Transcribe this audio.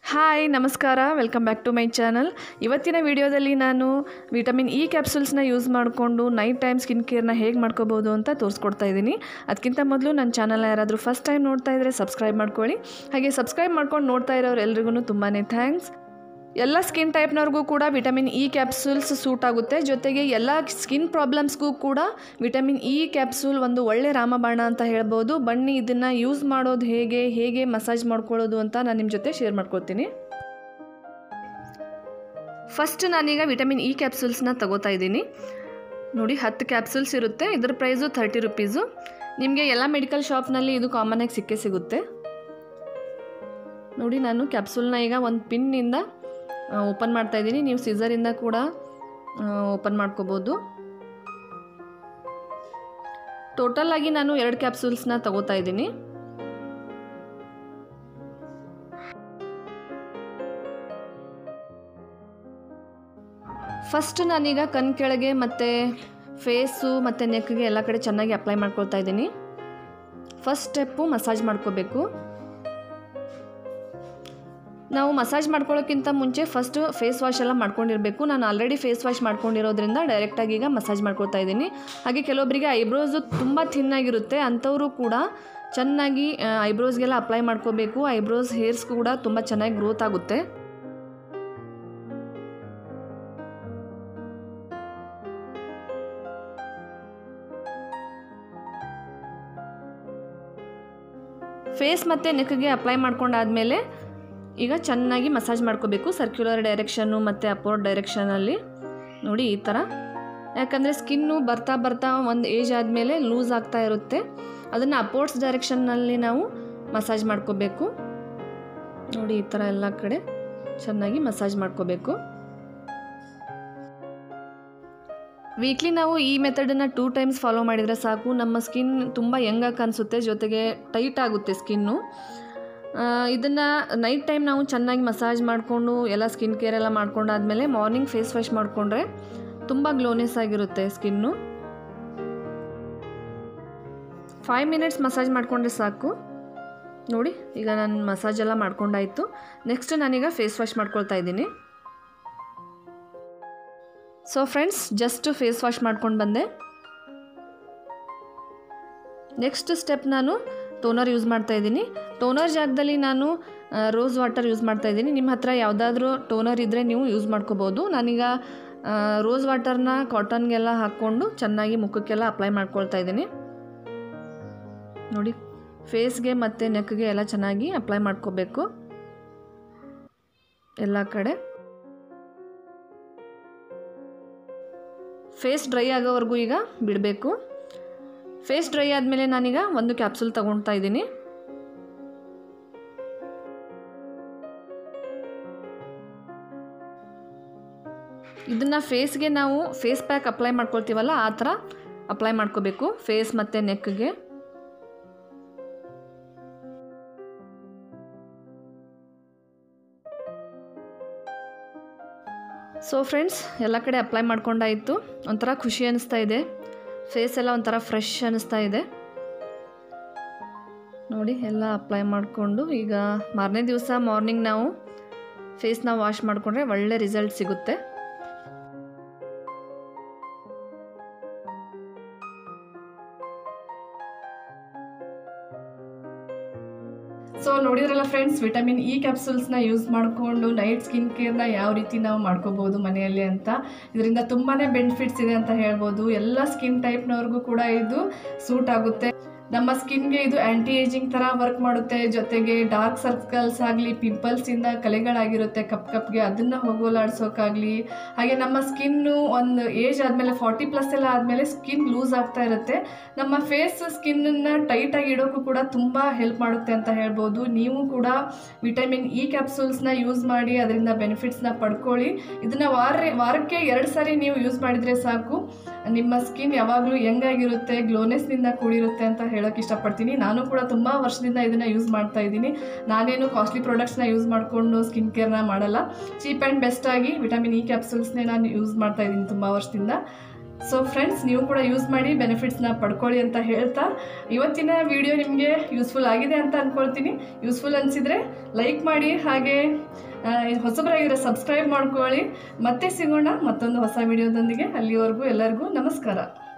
hi ನಮಸ್ಕಾರ welcome back to my channel ಇವತ್ತಿನ ವಿಡಿಯೋದಲ್ಲಿ ನಾನು ವಿಟಮಿನ್ ಇ ಕ್ಯಾಪ್ಸೂಲ್ಸ್ನ ಯೂಸ್ ಮಾಡಿಕೊಂಡು ನೈಟ್ ಟೈಮ್ ಸ್ಕಿನ್ ಕೇರ್ನ ಹೇಗೆ ಮಾಡ್ಕೋಬೋದು ಅಂತ ತೋರಿಸ್ಕೊಡ್ತಾ ಇದ್ದೀನಿ ಅದಕ್ಕಿಂತ ಮೊದಲು ನನ್ನ ಚಾನಲ್ನ ಯಾರಾದರೂ ಫಸ್ಟ್ ಟೈಮ್ ನೋಡ್ತಾ ಇದ್ದರೆ ಸಬ್ಸ್ಕ್ರೈಬ್ ಮಾಡ್ಕೊಳ್ಳಿ ಹಾಗೆ ಸಬ್ಸ್ಕ್ರೈಬ್ ಮಾಡ್ಕೊಂಡು ನೋಡ್ತಾ ಇರೋರು ಎಲ್ರಿಗೂ ತುಂಬಾ ಥ್ಯಾಂಕ್ಸ್ ಎಲ್ಲ ಸ್ಕಿನ್ ಟೈಪ್ನವ್ರಿಗೂ ಕೂಡ ವಿಟಮಿನ್ ಇ ಕ್ಯಾಪ್ಸೂಲ್ಸ್ ಸೂಟ್ ಆಗುತ್ತೆ ಜೊತೆಗೆ ಎಲ್ಲ ಸ್ಕಿನ್ ಪ್ರಾಬ್ಲಮ್ಸ್ಗೂ ಕೂಡ ವಿಟಮಿನ್ ಇ ಕ್ಯಾಪ್ಸೂಲ್ ಒಂದು ಒಳ್ಳೆ ರಾಮಬಾಣ ಅಂತ ಹೇಳ್ಬೋದು ಬನ್ನಿ ಇದನ್ನು ಯೂಸ್ ಮಾಡೋದು ಹೇಗೆ ಹೇಗೆ ಮಸಾಜ್ ಮಾಡ್ಕೊಳ್ಳೋದು ಅಂತ ನಾನು ನಿಮ್ಮ ಜೊತೆ ಶೇರ್ ಮಾಡ್ಕೊಳ್ತೀನಿ ಫಸ್ಟ್ ನಾನೀಗ ವಿಟಮಿನ್ ಇ ಕ್ಯಾಪ್ಸೂಲ್ಸ್ನ ತಗೋತಾ ಇದ್ದೀನಿ ನೋಡಿ ಹತ್ತು ಕ್ಯಾಪ್ಸೂಲ್ಸ್ ಇರುತ್ತೆ ಇದ್ರ ಪ್ರೈಸು ಥರ್ಟಿ ರುಪೀಸು ನಿಮಗೆ ಎಲ್ಲ ಮೆಡಿಕಲ್ ಶಾಪ್ನಲ್ಲಿ ಇದು ಕಾಮನಾಗಿ ಸಿಕ್ಕೇ ಸಿಗುತ್ತೆ ನೋಡಿ ನಾನು ಕ್ಯಾಪ್ಸೂಲ್ನ ಈಗ ಒಂದು ಪಿನ್ನಿಂದ ಓಪನ್ ಮಾಡ್ತಾ ಇದ್ದೀನಿ ನೀವು ಸಿಸರಿಂದ ಕೂಡ ಓಪನ್ ಮಾಡ್ಕೋಬೋದು ಟೋಟಲ್ ಆಗಿ ನಾನು ಎರಡು ಕ್ಯಾಪ್ಸೂಲ್ಸ್ನ ತಗೋತಾ ಇದ್ದೀನಿ ಫಸ್ಟ್ ನಾನೀಗ ಕಣ್ ಕೆಳಗೆ ಮತ್ತು ಫೇಸು ಮತ್ತು ನೆಕ್ಗೆ ಎಲ್ಲ ಕಡೆ ಚೆನ್ನಾಗಿ ಅಪ್ಲೈ ಮಾಡ್ಕೊಳ್ತಾ ಇದ್ದೀನಿ ಫಸ್ಟ್ ಸ್ಟೆಪ್ಪು ಮಸಾಜ್ ಮಾಡ್ಕೋಬೇಕು ನಾವು ಮಸಾಜ್ ಮಾಡ್ಕೊಳ್ಳೋಕ್ಕಿಂತ ಮುಂಚೆ ಫಸ್ಟ್ ಫೇಸ್ ವಾಶ್ ಎಲ್ಲ ಮಾಡ್ಕೊಂಡಿರಬೇಕು ನಾನು ಆಲ್ರೆಡಿ ಫೇಸ್ ವಾಶ್ ಮಾಡ್ಕೊಂಡಿರೋದ್ರಿಂದ ಡೈರೆಕ್ಟಾಗಿ ಈಗ ಮಸಾಜ್ ಮಾಡ್ಕೊಳ್ತಾ ಇದ್ದೀನಿ ಹಾಗೆ ಕೆಲವೊಬ್ಬರಿಗೆ ಐಬ್ರೋಸು ತುಂಬ ಥಿನ್ನಾಗಿರುತ್ತೆ ಅಂಥವರು ಕೂಡ ಚೆನ್ನಾಗಿ ಐಬ್ರೋಸ್ಗೆಲ್ಲ ಅಪ್ಲೈ ಮಾಡ್ಕೋಬೇಕು ಐಬ್ರೋಸ್ ಹೇರ್ಸ್ ಕೂಡ ತುಂಬ ಚೆನ್ನಾಗಿ ಗ್ರೋತ್ ಆಗುತ್ತೆ ಫೇಸ್ ಮತ್ತು ನೆಕ್ಗೆ ಅಪ್ಲೈ ಮಾಡ್ಕೊಂಡಾದಮೇಲೆ ಈಗ ಚೆನ್ನಾಗಿ ಮಸಾಜ್ ಮಾಡ್ಕೋಬೇಕು ಸರ್ಕ್ಯುಲರ್ ಡೈರೆಕ್ಷನ್ನು ಮತ್ತು ಅಪೋರ್ಡ್ ಡೈರೆಕ್ಷನಲ್ಲಿ ನೋಡಿ ಈ ಥರ ಯಾಕಂದರೆ ಸ್ಕಿನ್ನು ಬರ್ತಾ ಬರ್ತಾ ಒಂದು ಏಜ್ ಆದಮೇಲೆ ಲೂಸ್ ಆಗ್ತಾ ಇರುತ್ತೆ ಅದನ್ನು ಅಪೋರ್ಡ್ಸ್ ಡೈರೆಕ್ಷನ್ನಲ್ಲಿ ನಾವು ಮಸಾಜ್ ಮಾಡ್ಕೋಬೇಕು ನೋಡಿ ಈ ಥರ ಎಲ್ಲ ಕಡೆ ಚೆನ್ನಾಗಿ ಮಸಾಜ್ ಮಾಡ್ಕೋಬೇಕು ವೀಕ್ಲಿ ನಾವು ಈ ಮೆಥಡನ್ನು ಟೂ ಟೈಮ್ಸ್ ಫಾಲೋ ಮಾಡಿದರೆ ಸಾಕು ನಮ್ಮ ಸ್ಕಿನ್ ತುಂಬ ಯಂಗಾಗಿ ಅನಿಸುತ್ತೆ ಜೊತೆಗೆ ಟೈಟ್ ಆಗುತ್ತೆ ಸ್ಕಿನ್ನು ಇದನ್ನು ನೈಟ್ ಟೈಮ್ ನಾವು ಚೆನ್ನಾಗಿ ಮಸಾಜ್ ಮಾಡಿಕೊಂಡು ಎಲ್ಲ ಸ್ಕಿನ್ ಕೇರ್ ಎಲ್ಲ ಮಾಡ್ಕೊಂಡಾದ್ಮೇಲೆ ಮಾರ್ನಿಂಗ್ ಫೇಸ್ ವಾಶ್ ಮಾಡಿಕೊಂಡ್ರೆ ತುಂಬ ಗ್ಲೋನೆಸ್ ಆಗಿರುತ್ತೆ ಸ್ಕಿನ್ನು ಫೈವ್ ಮಿನಿಟ್ಸ್ ಮಸಾಜ್ ಮಾಡಿಕೊಂಡ್ರೆ ಸಾಕು ನೋಡಿ ಈಗ ನಾನು ಮಸಾಜ್ ಎಲ್ಲ ಮಾಡ್ಕೊಂಡಾಯಿತು ನೆಕ್ಸ್ಟ್ ನಾನೀಗ ಫೇಸ್ ವಾಶ್ ಮಾಡ್ಕೊಳ್ತಾ ಇದ್ದೀನಿ so friends just face wash ಮಾಡ್ಕೊಂಡು ಬಂದೆ ನೆಕ್ಸ್ಟ್ ಸ್ಟೆಪ್ ನಾನು ಟೋನರ್ ಯೂಸ್ ಮಾಡ್ತಾ ಇದ್ದೀನಿ ಟೋನರ್ ಜಾಗದಲ್ಲಿ ನಾನು ರೋಸ್ ವಾಟರ್ ಯೂಸ್ ಮಾಡ್ತಾ ಇದ್ದೀನಿ ನಿಮ್ಮ ಹತ್ರ ಯಾವುದಾದ್ರೂ ಟೋನರ್ ಇದ್ದರೆ ನೀವು ಯೂಸ್ ಮಾಡ್ಕೋಬೋದು ನಾನೀಗ ರೋಸ್ ವಾಟರ್ನ ಕಾಟನ್ಗೆಲ್ಲ ಹಾಕ್ಕೊಂಡು ಚೆನ್ನಾಗಿ ಮುಖಕ್ಕೆಲ್ಲ ಅಪ್ಲೈ ಮಾಡ್ಕೊಳ್ತಾ ಇದ್ದೀನಿ ನೋಡಿ ಫೇಸ್ಗೆ ಮತ್ತು ನೆಕ್ಗೆ ಎಲ್ಲ ಚೆನ್ನಾಗಿ ಅಪ್ಲೈ ಮಾಡ್ಕೋಬೇಕು ಎಲ್ಲ ಕಡೆ ಫೇಸ್ ಡ್ರೈ ಆಗೋವರೆಗೂ ಈಗ ಬಿಡಬೇಕು ಫೇಸ್ ಡ್ರೈ ಆದಮೇಲೆ ನಾನೀಗ ಒಂದು ಕ್ಯಾಪ್ಸೂಲ್ ತಗೊಳ್ತಾ ಇದ್ದೀನಿ ಇದನ್ನು ಫೇಸ್ಗೆ ನಾವು ಫೇಸ್ ಪ್ಯಾಕ್ ಅಪ್ಲೈ ಮಾಡ್ಕೊಳ್ತೀವಲ್ಲ ಆ ಥರ ಅಪ್ಲೈ ಮಾಡ್ಕೋಬೇಕು ಫೇಸ್ ಮತ್ತು ನೆಕ್ಗೆ ಸೊ ಫ್ರೆಂಡ್ಸ್ ಎಲ್ಲ ಕಡೆ ಅಪ್ಲೈ ಮಾಡ್ಕೊಂಡಾಯಿತು ಒಂಥರ ಖುಷಿ ಅನ್ನಿಸ್ತಾ ಇದೆ ಫೇಸ್ ಎಲ್ಲ ಒಂಥರ ಫ್ರೆಶ್ ಅನ್ನಿಸ್ತಾ ಇದೆ ನೋಡಿ ಎಲ್ಲ ಅಪ್ಲೈ ಮಾಡಿಕೊಂಡು ಈಗ ಮಾರನೇ ದಿವಸ ಮಾರ್ನಿಂಗ್ ನಾವು ಫೇಸ್ನ ವಾಶ್ ಮಾಡಿಕೊಂಡ್ರೆ ಒಳ್ಳೆ ರಿಸಲ್ಟ್ ಸಿಗುತ್ತೆ ಸೊ ನೋಡಿದ್ರಲ್ಲ ಫ್ರೆಂಡ್ಸ್ ವಿಟಮಿನ್ ಇ ಕ್ಯಾಪ್ಸೂಲ್ಸ್ನ ಯೂಸ್ ಮಾಡಿಕೊಂಡು ನೈಟ್ ಸ್ಕಿನ್ ಕೇರ್ನ ಯಾವ ರೀತಿ ನಾವು ಮಾಡ್ಕೋಬೋದು ಮನೆಯಲ್ಲಿ ಅಂತ ಇದರಿಂದ ತುಂಬಾ ಬೆನಿಫಿಟ್ಸ್ ಇದೆ ಅಂತ ಹೇಳ್ಬೋದು ಎಲ್ಲ ಸ್ಕಿನ್ ಟೈಪ್ನವ್ರಿಗೂ ಕೂಡ ಇದು ಸೂಟ್ ಆಗುತ್ತೆ ನಮ್ಮ ಸ್ಕಿನ್ಗೆ ಇದು ಆ್ಯಂಟಿ ಏಜಿಂಗ್ ಥರ ವರ್ಕ್ ಮಾಡುತ್ತೆ ಜೊತೆಗೆ ಡಾರ್ಕ್ ಸರ್ಕಲ್ಸ್ ಆಗಲಿ ಪಿಂಪಲ್ಸಿಂದ ಕಲೆಗಳಾಗಿರುತ್ತೆ ಕಪ್ ಕಪ್ಗೆ ಅದನ್ನು ಹೋಗೋಲಾಡ್ಸೋಕ್ಕಾಗಲಿ ಹಾಗೆ ನಮ್ಮ ಸ್ಕಿನ್ನು ಒಂದು ಏಜ್ ಆದಮೇಲೆ ಫಾರ್ಟಿ ಪ್ಲಸ್ ಎಲ್ಲ ಆದಮೇಲೆ ಸ್ಕಿನ್ ಲೂಸ್ ಆಗ್ತಾ ಇರುತ್ತೆ ನಮ್ಮ ಫೇಸ್ ಸ್ಕಿನ್ನನ್ನು ಟೈಟಾಗಿ ಇಡೋಕ್ಕೂ ಕೂಡ ತುಂಬ ಹೆಲ್ಪ್ ಮಾಡುತ್ತೆ ಅಂತ ಹೇಳ್ಬೋದು ನೀವು ಕೂಡ ವಿಟಮಿನ್ ಇ ಕ್ಯಾಪ್ಸೂಲ್ಸ್ನ ಯೂಸ್ ಮಾಡಿ ಅದರಿಂದ ಬೆನಿಫಿಟ್ಸ್ನ ಪಡ್ಕೊಳ್ಳಿ ಇದನ್ನು ವಾರ ವಾರಕ್ಕೆ ಎರಡು ಸಾರಿ ನೀವು ಯೂಸ್ ಮಾಡಿದರೆ ಸಾಕು ನಿಮ್ಮ ಸ್ಕಿನ್ ಯಾವಾಗಲೂ ಯಂಗಾಗಿರುತ್ತೆ ಗ್ಲೋನೆಸ್ನಿಂದ ಕೂಡಿರುತ್ತೆ ಅಂತ ಹೇಳೋಕೆ ಇಷ್ಟಪಡ್ತೀನಿ ನಾನು ಕೂಡ ತುಂಬ ವರ್ಷದಿಂದ ಇದನ್ನು ಯೂಸ್ ಮಾಡ್ತಾ ಇದ್ದೀನಿ ನಾನೇನು ಕಾಸ್ಟ್ಲಿ ಪ್ರಾಡಕ್ಟ್ಸ್ನ ಯೂಸ್ ಮಾಡಿಕೊಂಡು ಸ್ಕಿನ್ ಕೇರ್ನ ಮಾಡಲ್ಲ ಚೀಪ್ ಆ್ಯಂಡ್ ಬೆಸ್ಟಾಗಿ ವಿಟಮಿನ್ ಇ ಕ್ಯಾಪ್ಸೂಲ್ಸ್ನೇ ನಾನು ಯೂಸ್ ಮಾಡ್ತಾ ಇದ್ದೀನಿ ತುಂಬ ವರ್ಷದಿಂದ ಸೊ ಫ್ರೆಂಡ್ಸ್ ನೀವು ಕೂಡ ಯೂಸ್ ಮಾಡಿ ಬೆನಿಫಿಟ್ಸ್ನ ಪಡ್ಕೊಳ್ಳಿ ಅಂತ ಹೇಳ್ತಾ ಇವತ್ತಿನ ವಿಡಿಯೋ ನಿಮಗೆ ಯೂಸ್ಫುಲ್ ಆಗಿದೆ ಅಂತ ಅಂದ್ಕೊಳ್ತೀನಿ ಯೂಸ್ಫುಲ್ ಅನಿಸಿದರೆ ಲೈಕ್ ಮಾಡಿ ಹಾಗೆ ಆ, ಹೊಸಬರಾಗಿದ್ರೆ ಸಬ್ಸ್ಕ್ರೈಬ್ ಮಾಡ್ಕೊಳ್ಳಿ ಮತ್ತೆ ಸಿಗೋಣ ಮತ್ತೊಂದು ಹೊಸ ವಿಡಿಯೋದೊಂದಿಗೆ ಅಲ್ಲಿವರೆಗೂ ಎಲ್ಲರಿಗೂ ನಮಸ್ಕಾರ